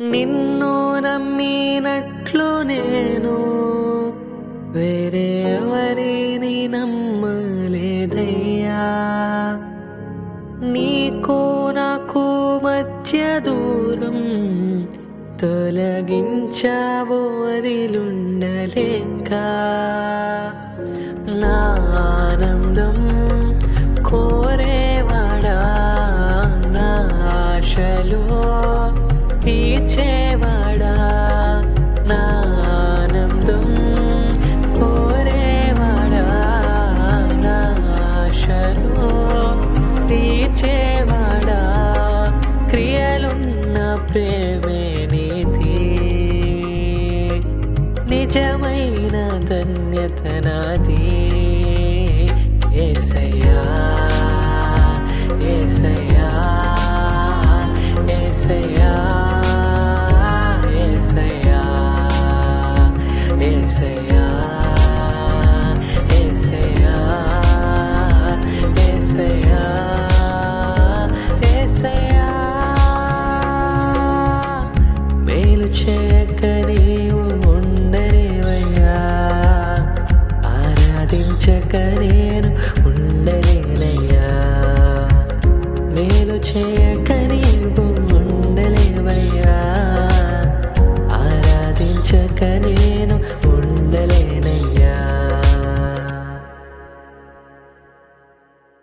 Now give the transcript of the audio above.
నిన్ను నమ్మినట్లు నేను వేరే ఎవరిని నమ్మలేదయ్యా నీకు నాకు మధ్య దూరం తొలగించావు వదిలుండలేక నా ఆనందం కోరేవాడా నా ఆశలు తీర్చేవాడా నా ఆనందం కోరేవాడా నా ఆశలు తీర్చేవాడా క్రియలున్న ప్రేమే నీతి నిజమైన ధన్యత నాది ఏసయ్యా ఏసయ్యా ఏసయ్యా ఏసయ్యా ఏసయ్యా ఏసయ్యా ఏసయ్యా ఏసయ్యా మేలు చేయక నీవు ఉండలేవయ్యా ఆరాధించక నేను ఉండలేనయ్యా మేలు చేయ